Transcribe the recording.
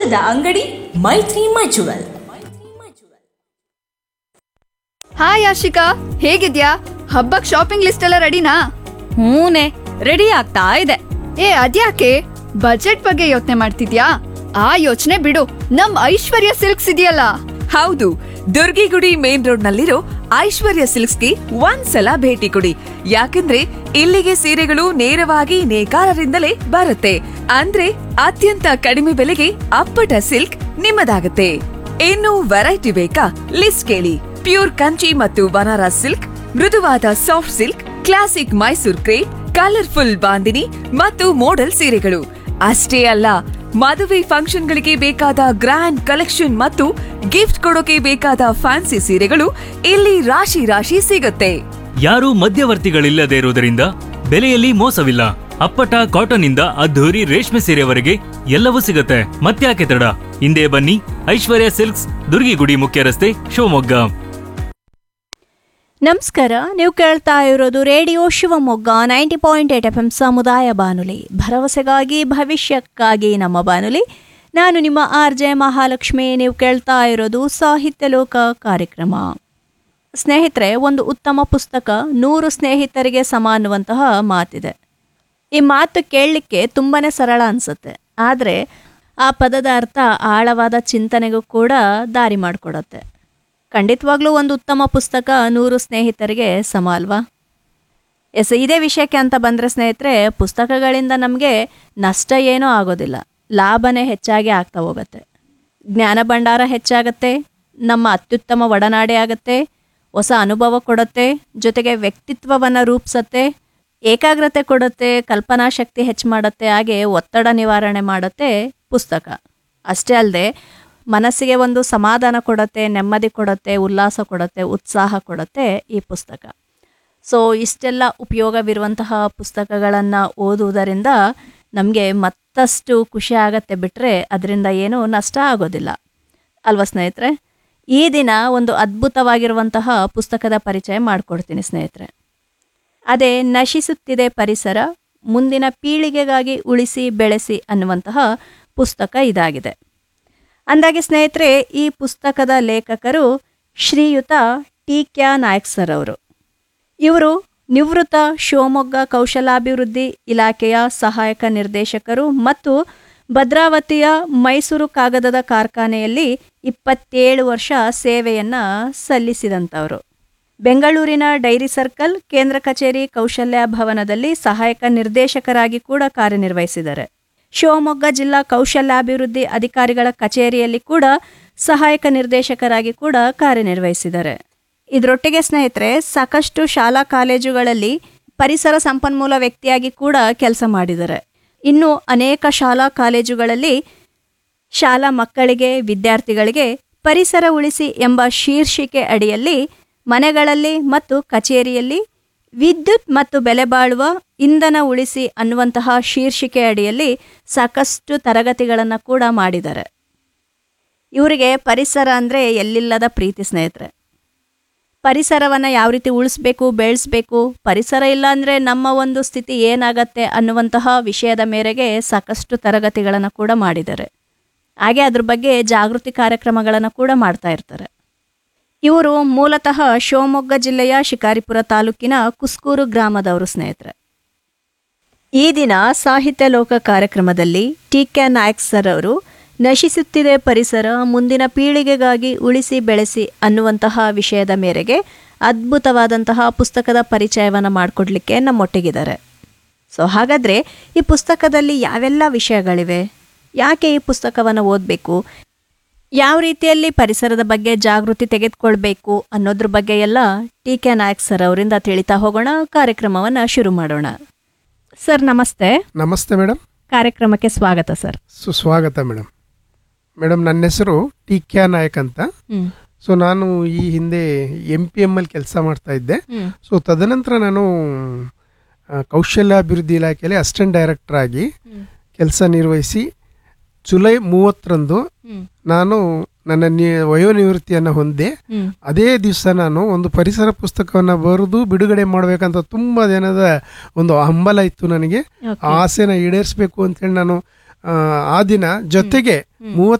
ವಿಶ್ವಾಸದ ಅಂಗಡಿ ಮೈತ್ರಿ ಮಜುವಲ್ ಹಾಯ್ ಆಶಿಕಾ ಹೇಗಿದ್ಯಾ ಹಬ್ಬಕ್ ಶಾಪಿಂಗ್ ಲಿಸ್ಟ್ ಎಲ್ಲ ರೆಡಿನಾ ಹೂನೆ ರೆಡಿ ಆಗ್ತಾ ಇದೆ ಏ ಅದ್ಯಾಕೆ ಬಜೆಟ್ ಬಗ್ಗೆ ಯೋಚನೆ ಮಾಡ್ತಿದ್ಯಾ ಆ ಯೋಚನೆ ಬಿಡು ನಮ್ ಐಶ್ವರ್ಯ ಸಿಲ್ಕ್ಸ್ ಇದೆಯಲ್ಲ ಹೌದು ದುರ್ಗಿಗುಡಿ ಮೇನ್ ರೋಡ್ ನಲ್ಲಿರೋ ಐಶ್ವರ್ಯ ಸಿಲ್ಕ್ಸ್ಗೆ ಒಂದ್ಸಲ ಭೇಟಿ ಕೊಡಿ ಯಾಕಂದ್ರೆ ಇಲ್ಲಿಗೆ ಸೀರೆಗಳು ನೇರವಾಗಿ ನೇಕಾರರಿಂದಲೇ ಬರುತ್ತೆ ಅಂದ್ರೆ ಅತ್ಯಂತ ಕಡಿಮೆ ಬೆಲೆಗೆ ಅಪ್ಪಟ ಸಿಲ್ಕ್ ನಿಮ್ಮದಾಗುತ್ತೆ ಇನ್ನು ವೆರೈಟಿ ಬೇಕಾ ಲಿಸ್ಟ್ ಕೇಳಿ ಪ್ಯೂರ್ ಕಂಚಿ ಮತ್ತು ಬನಾರಸ್ ಸಿಲ್ಕ್ ಮೃದುವಾದ soft silk classic Mysore crepe colourful bandhani ಮತ್ತು ಮೋಡಲ್ ಸೀರೆಗಳು ಅಷ್ಟೇ ಅಲ್ಲ ಮದುವೆ ಫಂಕ್ಷನ್ಗಳಿಗೆ ಬೇಕಾದ ಗ್ರ್ಯಾಂಡ್ ಕಲೆಕ್ಷನ್ ಮತ್ತು ಗಿಫ್ಟ್ ಕೊಡೋಕೆ ಬೇಕಾದ ಫ್ಯಾನ್ಸಿ ಸೀರೆಗಳು ಇಲ್ಲಿ ರಾಶಿ ರಾಶಿ ಸಿಗುತ್ತೆ ಯಾರೂ ಮಧ್ಯವರ್ತಿಗಳಿಲ್ಲದೆ ಇರುವುದರಿಂದ ಬೆಲೆಯಲ್ಲಿ ಮೋಸವಿಲ್ಲ ಅಪ್ಪಟ ಕಾಟನ್ ಇಂದ ಅದ್ಧೂರಿ ರೇಷ್ಮೆ ಸೀರೆವರೆಗೆ ಎಲ್ಲವೂ ಸಿಗುತ್ತೆ ಮತ್ತ್ಯಾಕೆ ತಡ ಹಿಂದೆ ಬನ್ನಿ ಐಶ್ವರ್ಯ ಸಿಲ್ಕ್ಸ್ ದುರ್ಗಿಗುಡಿ ಮುಖ್ಯ ರಸ್ತೆ ಶಿವಮೊಗ್ಗ ನಮಸ್ಕಾರ ನೀವು ಕೇಳ್ತಾ ಇರೋದು radio Shivamogga ninety point eight F M ಸಮುದಾಯ ಬಾನುಲಿ ಭರವಸೆಗಾಗಿ ಭವಿಷ್ಯಕ್ಕಾಗಿ ನಮ್ಮ ಬಾನುಲಿ ನಾನು ನಿಮ್ಮ ಆರ್ ಜೆ ಮಹಾಲಕ್ಷ್ಮಿ ನೀವು ಕೇಳ್ತಾ ಇರೋದು ಸಾಹಿತ್ಯ ಲೋಕ ಕಾರ್ಯಕ್ರಮ ಸ್ನೇಹಿತರೆ ಒಂದು ಉತ್ತಮ ಪುಸ್ತಕ ನೂರು ಸ್ನೇಹಿತರಿಗೆ ಸಮ ಅನ್ನುವಂತಹ ಮಾತಿದೆ ಈ ಮಾತು ಕೇಳಲಿಕ್ಕೆ ತುಂಬಾ ಸರಳ ಅನಿಸುತ್ತೆ ಆದರೆ ಆ ಪದದ ಅರ್ಥ ಆಳವಾದ ಚಿಂತನೆಗೂ ಕೂಡ ದಾರಿ ಮಾಡಿಕೊಡುತ್ತೆ ಖಂಡಿತವಾಗ್ಲೂ ಒಂದು ಉತ್ತಮ ಪುಸ್ತಕ ನೂರು ಸ್ನೇಹಿತರಿಗೆ ಸಮ ಅಲ್ವಾ ಎಸ್ ಇದೇ ವಿಷಯಕ್ಕೆ ಅಂತ ಬಂದರೆ ಸ್ನೇಹಿತರೆ ಪುಸ್ತಕಗಳಿಂದ ನಮಗೆ ನಷ್ಟ ಏನೂ ಆಗೋದಿಲ್ಲ ಲಾಭನೇ ಹೆಚ್ಚಾಗಿ ಆಗ್ತಾ ಹೋಗುತ್ತೆ ಜ್ಞಾನ ಭಂಡಾರ ಹೆಚ್ಚಾಗತ್ತೆ ನಮ್ಮ ಅತ್ಯುತ್ತಮ ಒಡನಾಡಿ ಆಗುತ್ತೆ ಹೊಸ ಅನುಭವ ಕೊಡುತ್ತೆ ಜೊತೆಗೆ ವ್ಯಕ್ತಿತ್ವವನ್ನು ರೂಪಿಸತ್ತೆ ಏಕಾಗ್ರತೆ ಕೊಡುತ್ತೆ ಕಲ್ಪನಾ ಶಕ್ತಿ ಹೆಚ್ಚು ಮಾಡುತ್ತೆ ಹಾಗೆ ಒತ್ತಡ ನಿವಾರಣೆ ಮಾಡುತ್ತೆ ಪುಸ್ತಕ ಅಷ್ಟೇ ಅಲ್ಲದೆ ಮನಸ್ಸಿಗೆ ಒಂದು ಸಮಾಧಾನ ಕೊಡುತ್ತೆ ನೆಮ್ಮದಿ ಕೊಡುತ್ತೆ ಉಲ್ಲಾಸ ಕೊಡುತ್ತೆ ಉತ್ಸಾಹ ಕೊಡುತ್ತೆ ಈ ಪುಸ್ತಕ ಸೊ ಇಷ್ಟೆಲ್ಲ ಉಪಯೋಗವಿರುವಂತಹ ಪುಸ್ತಕಗಳನ್ನು ಓದುವುದರಿಂದ ನಮಗೆ ಮತ್ತಷ್ಟು ಖುಷಿ ಆಗತ್ತೆ ಬಿಟ್ಟರೆ ಅದರಿಂದ ಏನೂ ನಷ್ಟ ಆಗೋದಿಲ್ಲ ಅಲ್ವಾ ಸ್ನೇಹಿತರೆ ಈ ದಿನ ಒಂದು ಅದ್ಭುತವಾಗಿರುವಂತಹ ಪುಸ್ತಕದ ಪರಿಚಯ ಮಾಡಿಕೊಡ್ತೀನಿ ಸ್ನೇಹಿತರೆ ಅದೇ ನಶಿಸುತ್ತಿದೆ ಪರಿಸರ ಮುಂದಿನ ಪೀಳಿಗೆಗಾಗಿ ಉಳಿಸಿ ಬೆಳೆಸಿ ಅನ್ನುವಂತಹ ಪುಸ್ತಕ ಇದಾಗಿದೆ ಅಂದಾಗೆ ಸ್ನೇಹಿತರೆ ಈ ಪುಸ್ತಕದ ಲೇಖಕರು ಶ್ರೀಯುತ ಟಿ ಕ್ಯಾ ನಾಯಕ್ ಸರ್ ಅವರು ಇವರು ನಿವೃತ್ತ ಶಿವಮೊಗ್ಗ ಕೌಶಲಾಭಿವೃದ್ಧಿ ಇಲಾಖೆಯ ಸಹಾಯಕ ನಿರ್ದೇಶಕರು ಮತ್ತು ಭದ್ರಾವತಿಯ ಮೈಸೂರು ಕಾಗದದ ಕಾರ್ಖಾನೆಯಲ್ಲಿ ಇಪ್ಪತ್ತೇಳು ವರ್ಷ ಸೇವೆಯನ್ನು ಸಲ್ಲಿಸಿದಂಥವರು ಬೆಂಗಳೂರಿನ ಡೈರಿ ಸರ್ಕಲ್ ಕೇಂದ್ರ ಕಚೇರಿ ಕೌಶಲ್ಯ ಭವನದಲ್ಲಿ ಸಹಾಯಕ ನಿರ್ದೇಶಕರಾಗಿ ಕೂಡ ಕಾರ್ಯನಿರ್ವಹಿಸಿದ್ದಾರೆ ಶಿವಮೊಗ್ಗ ಜಿಲ್ಲಾ ಕೌಶಲ್ಯಾಭಿವೃದ್ಧಿ ಅಧಿಕಾರಿಗಳ ಕಚೇರಿಯಲ್ಲಿ ಕೂಡ ಸಹಾಯಕ ನಿರ್ದೇಶಕರಾಗಿ ಕೂಡ ಕಾರ್ಯನಿರ್ವಹಿಸಿದ್ದಾರೆ ಇದರೊಟ್ಟಿಗೆ ಸ್ನೇಹಿತರೆ ಸಾಕಷ್ಟು ಶಾಲಾ ಕಾಲೇಜುಗಳಲ್ಲಿ ಪರಿಸರ ಸಂಪನ್ಮೂಲ ವ್ಯಕ್ತಿಯಾಗಿ ಕೂಡ ಕೆಲಸ ಮಾಡಿದ್ದಾರೆ ಇನ್ನು ಅನೇಕ ಶಾಲಾ ಕಾಲೇಜುಗಳಲ್ಲಿ ಶಾಲಾ ಮಕ್ಕಳಿಗೆ ವಿದ್ಯಾರ್ಥಿಗಳಿಗೆ ಪರಿಸರ ಉಳಿಸಿ ಎಂಬ ಶೀರ್ಷಿಕೆ ಅಡಿಯಲ್ಲಿ ಮನೆಗಳಲ್ಲಿ ಮತ್ತು ಕಚೇರಿಯಲ್ಲಿ ವಿದ್ಯುತ್ ಮತ್ತು ಬೆಲೆ ಬಾಳುವ ಇಂಧನ ಉಳಿಸಿ ಅನ್ನುವಂತಹ ಶೀರ್ಷಿಕೆ ಅಡಿಯಲ್ಲಿ ಸಾಕಷ್ಟು ತರಗತಿಗಳನ್ನು ಕೂಡ ಮಾಡಿದ್ದಾರೆ ಇವರಿಗೆ ಪರಿಸರ ಅಂದರೆ ಎಲ್ಲಿಲ್ಲದ ಪ್ರೀತಿ ಸ್ನೇಹಿತರೆ ಪರಿಸರವನ್ನು ಯಾವ ರೀತಿ ಉಳಿಸ್ಬೇಕು ಬೆಳೆಸ್ಬೇಕು ಪರಿಸರ ಇಲ್ಲ ಅಂದರೆ ನಮ್ಮ ಒಂದು ಸ್ಥಿತಿ ಏನಾಗತ್ತೆ ಅನ್ನುವಂತಹ ವಿಷಯದ ಮೇರೆಗೆ ಸಾಕಷ್ಟು ತರಗತಿಗಳನ್ನು ಕೂಡ ಮಾಡಿದ್ದಾರೆ ಹಾಗೆ ಅದ್ರ ಬಗ್ಗೆ ಜಾಗೃತಿ ಕಾರ್ಯಕ್ರಮಗಳನ್ನು ಕೂಡ ಮಾಡ್ತಾ ಇರ್ತಾರೆ ಇವರು ಮೂಲತಃ ಶಿವಮೊಗ್ಗ ಜಿಲ್ಲೆಯ ಶಿಕಾರಿಪುರ ತಾಲೂಕಿನ ಕುಸ್ಕೂರು ಗ್ರಾಮದವರು ಸ್ನೇಹಿತರೆ ಈ ದಿನ ಸಾಹಿತ್ಯ ಲೋಕ ಕಾರ್ಯಕ್ರಮದಲ್ಲಿ ಟಿ ಕೆ ನಾಯಕ್ ಸರ್ ಅವರು ನಶಿಸುತ್ತಿದೆ ಪರಿಸರ ಮುಂದಿನ ಪೀಳಿಗೆಗಾಗಿ ಉಳಿಸಿ ಬೆಳೆಸಿ ಅನ್ನುವಂತಹ ವಿಷಯದ ಮೇರೆಗೆ ಅದ್ಭುತವಾದಂತಹ ಪುಸ್ತಕದ ಪರಿಚಯವನ್ನು ಮಾಡಿಕೊಡ್ಲಿಕ್ಕೆ ನಮ್ಮೊಟ್ಟಿಗಿದ್ದಾರೆ ಸೊ ಹಾಗಾದರೆ ಈ ಪುಸ್ತಕದಲ್ಲಿ ಯಾವೆಲ್ಲ ವಿಷಯಗಳಿವೆ ಯಾಕೆ ಈ ಪುಸ್ತಕವನ್ನು ಓದಬೇಕು ಯಾವ ರೀತಿಯಲ್ಲಿ ಪರಿಸರದ ಬಗ್ಗೆ ಜಾಗೃತಿ ತೆಗೆದುಕೊಳ್ಬೇಕು ಅನ್ನೋದ್ರ ಬಗ್ಗೆ ಎಲ್ಲ ಟಿ ಕೆ ನಾಯಕ್ ಸರ್ ಅವರಿಂದ ತಿಳಿತಾ ಹೋಗೋಣ ಕಾರ್ಯಕ್ರಮವನ್ನು ಶುರು ಮಾಡೋಣ ಸರ್ ನಮಸ್ತೆ ನಮಸ್ತೆ ಮೇಡಮ್ ಕಾರ್ಯಕ್ರಮಕ್ಕೆ ಸ್ವಾಗತ ಸರ್ ಸುಸ್ವಾಗತ ಮೇಡಮ್ ಮೇಡಮ್ ನನ್ನ ಹೆಸರು ಟಿ ಕ್ಯಾ ನಾಯಕ್ ಅಂತ ಹ್ಮ್ ಸೊ ನಾನು ಈ ಹಿಂದೆ ಎಂ ಪಿ ಎಮ್ ಅಲ್ಲಿ ಕೆಲಸ ಮಾಡ್ತಾ ಇದ್ದೆ ಹ್ಮ್ ಸೊ ತದನಂತರ ನಾನು ಆ, ಕೌಶಲ್ಯಾಭಿವೃದ್ಧಿ ಇಲಾಖೆಯಲ್ಲಿ ಅಸಿಸ್ಟೆಂಟ್ ಡೈರೆಕ್ಟರ್ ಆಗಿ ಕೆಲಸ ನಿರ್ವಹಿಸಿ ಜುಲೈ ಮೂವತ್ತರಂದು ಹ್ಮ್ ನಾನು ನನ್ನ ನಿ ವಯೋನಿವೃತ್ತಿಯನ್ನು ಹೊಂದಿ ಹ್ಮ್ ಅದೇ ದಿವಸ ನಾನು ಒಂದು ಪರಿಸರ ಪುಸ್ತಕವನ್ನು ಬರೆದು ಬಿಡುಗಡೆ ಮಾಡಬೇಕಂತ ತುಂಬ ದಿನದ ಒಂದು ಹಂಬಲ ಇತ್ತು ನನಗೆ Okay. ಆ ಆಸೆನ ಈಡೇರಿಸಬೇಕು ಅಂತೇಳಿ ನಾನು ಆ, ಆ ದಿನ ಜೊತೆಗೆ ಮೂವತ್ತು